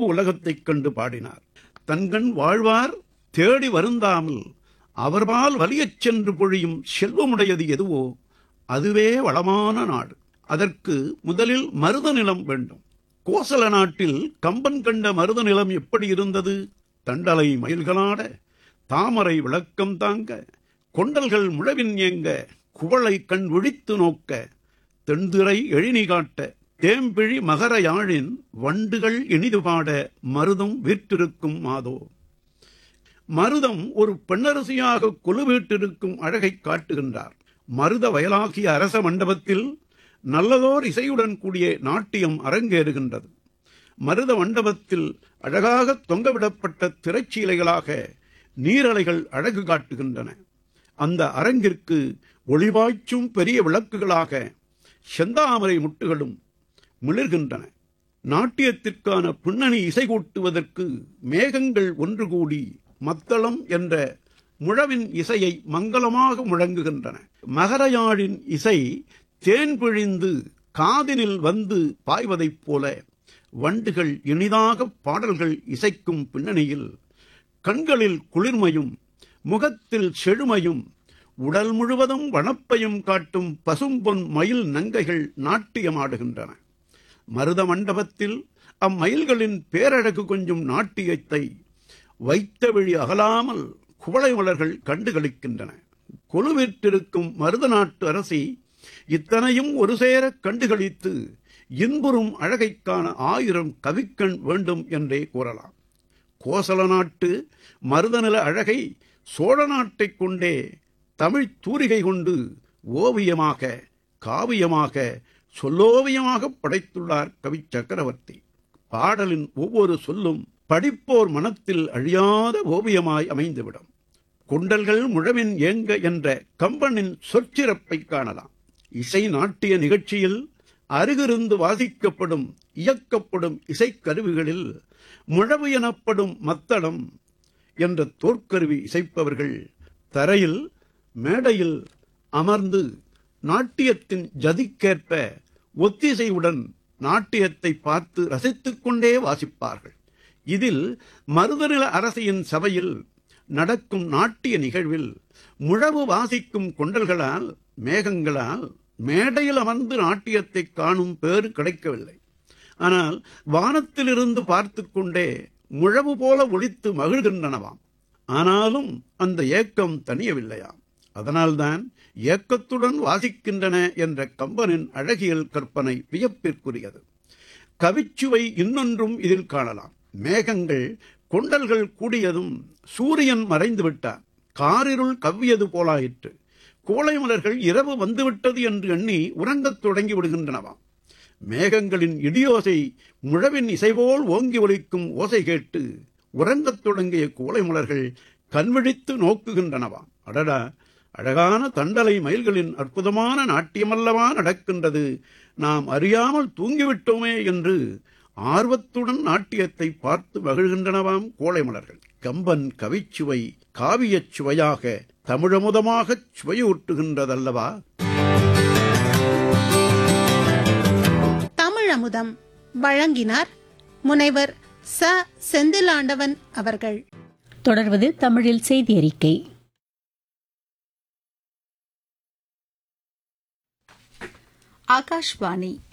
உலகத்தைக் கண்டு பாடினார் தன்கண் வாழ்வார் தேடி வருந்தாமல் அவர்பால் வலியச் சென்று பொழியும் செல்வமுடையது எதுவோ அதுவே வளமான நாடு அதற்கு முதலில் மருத நிலம் வேண்டும் கோசல நாட்டில் கம்பன் கண்ட மருத நிலம் எப்படி இருந்தது தண்டலை மயில்களாட தாமரை விளக்கம் தாங்க கொண்டல்கள் முழவின் ஏங்க குவளை கண் விழித்து நோக்க தென்திரை எழினி காட்ட தேம்பிழி மகர யாழின் வண்டுகள் இனிது பாட மருதம் வீற்றிருக்கும் மாதோ மருதம் ஒரு பெண்ணரசியாக கொலுவீட்டிருக்கும் அழகை காட்டுகின்றார் மருத வயலாகிய அரச மண்டபத்தில் நல்லதோர் இசையுடன் கூடிய நாட்டியம் அரங்கேறுகின்றது மருத மண்டபத்தில் அழகாக தொங்கவிடப்பட்ட திரைச்சீலைகளாக நீரலைகள் அழகு காட்டுகின்றன அந்த அரங்கிற்கு ஒளிவாய்ச்சும் பெரிய விளக்குகளாக செந்தாமரை முட்டுகளும் மிளிர்கின்றன நாட்டியத்திற்கான பின்னணி இசை கூட்டுவதற்கு மேகங்கள் ஒன்று கூடி மத்தளம் என்ற முழவின் இசையை மங்களமாக முழங்குகின்றன மகரயாழின் இசை தேன் பிழிந்து காதினில் வந்து பாய்வதைப் போல வண்டுகள் இனிதாக பாடல்கள் இசைக்கும் பின்னணியில் கண்களில் குளிர்மையும் முகத்தில் செழுமையும் உடல் முழுவதும் வனப்பையும் காட்டும் பசும்பொன் மயில் நங்கைகள் நாட்டியமாடுகின்றன மருத மண்டபத்தில் அம்மயில்களின் பேரழகு கொஞ்சம் நாட்டியத்தை வைத்த விழி அகலாமல் குவளை மலர்கள் கண்டுகளிக்கின்றன கொலுவிற்றிருக்கும் மருத நாட்டு அரசி இத்தனையும் ஒரு சேர கண்டுகளித்து இன்புறும் அழகைக்கான ஆயிரம் கவிக்கண் வேண்டும் என்றே கூறலாம் கோசல நாட்டு மருதநில அழகை சோழ நாட்டைக் கொண்டே தமிழ் தூரிகை கொண்டு ஓவியமாக காவியமாக சொல்லோவியமாக படைத்துள்ளார் கவி சக்கரவர்த்தி பாடலின் ஒவ்வொரு சொல்லும் படிப்போர் மனத்தில் அழியாத ஓவியமாய் அமைந்துவிடும் குண்டல்கள் முழவின் ஏங்க என்ற கம்பனின் சொற்சிறப்பை காணலாம் இசை நாட்டிய நிகழ்ச்சியில் அருகிருந்து வாசிக்கப்படும் இயக்கப்படும் இசைக்கருவிகளில் முழவு எனப்படும் மத்தளம் என்ற தோற்கருவி இசைப்பவர்கள் தரையில் மேடையில் அமர்ந்து நாட்டியத்தின் ஜதிக்கேற்ப ஒத்திசைவுடன் நாட்டியத்தை பார்த்து ரசித்துக் கொண்டே வாசிப்பார்கள் இதில் மருதநில அரசியின் சபையில் நடக்கும் நாட்டிய நிகழ்வில் முழவு வாசிக்கும் கொண்டல்களால் மேகங்களால் மேடையில் அமர்ந்து நாட்டியத்தை காணும் பேறு கிடைக்கவில்லை ஆனால் வானத்திலிருந்து பார்த்து கொண்டே முழவு போல ஒழித்து மகிழ்கின்றனவாம் ஆனாலும் அந்த ஏக்கம் தனியவில்லையாம் அதனால்தான் ஏக்கத்துடன் வாசிக்கின்றன என்ற கம்பனின் அழகியல் கற்பனை வியப்பிற்குரியது கவிச்சுவை இன்னொன்றும் இதில் காணலாம் மேகங்கள் கொண்டல்கள் கூடியதும் சூரியன் மறைந்து விட்டார் காரிருள் கவ்வியது போலாயிற்று கோளை மலர்கள் இரவு வந்துவிட்டது என்று எண்ணி உறங்கத் தொடங்கி விடுகின்றனவாம் மேகங்களின் இடியோசை முழவின் இசைபோல் ஓங்கி ஒலிக்கும் ஓசை கேட்டு உறங்கத் தொடங்கிய கோளை மலர்கள் கண்விழித்து நோக்குகின்றனவாம் அடடா அழகான தண்டலை மயில்களின் அற்புதமான நாட்டியமல்லவா நடக்கின்றது நாம் அறியாமல் தூங்கிவிட்டோமே என்று ஆர்வத்துடன் நாட்டியத்தை பார்த்து மகிழ்கின்றனவாம் கோளை மலர்கள் கம்பன் கவிச்சுவை காவியச் சுவையாக தமிழமுதமாகச் சுவையூட்டுகின்றதல்லவா தமிழமுதம் வழங்கினார் முனைவர் ச செந்திலாண்டவன் அவர்கள் தொடர்வது தமிழில் செய்தி அறிக்கை ஆகாஷ்வாணி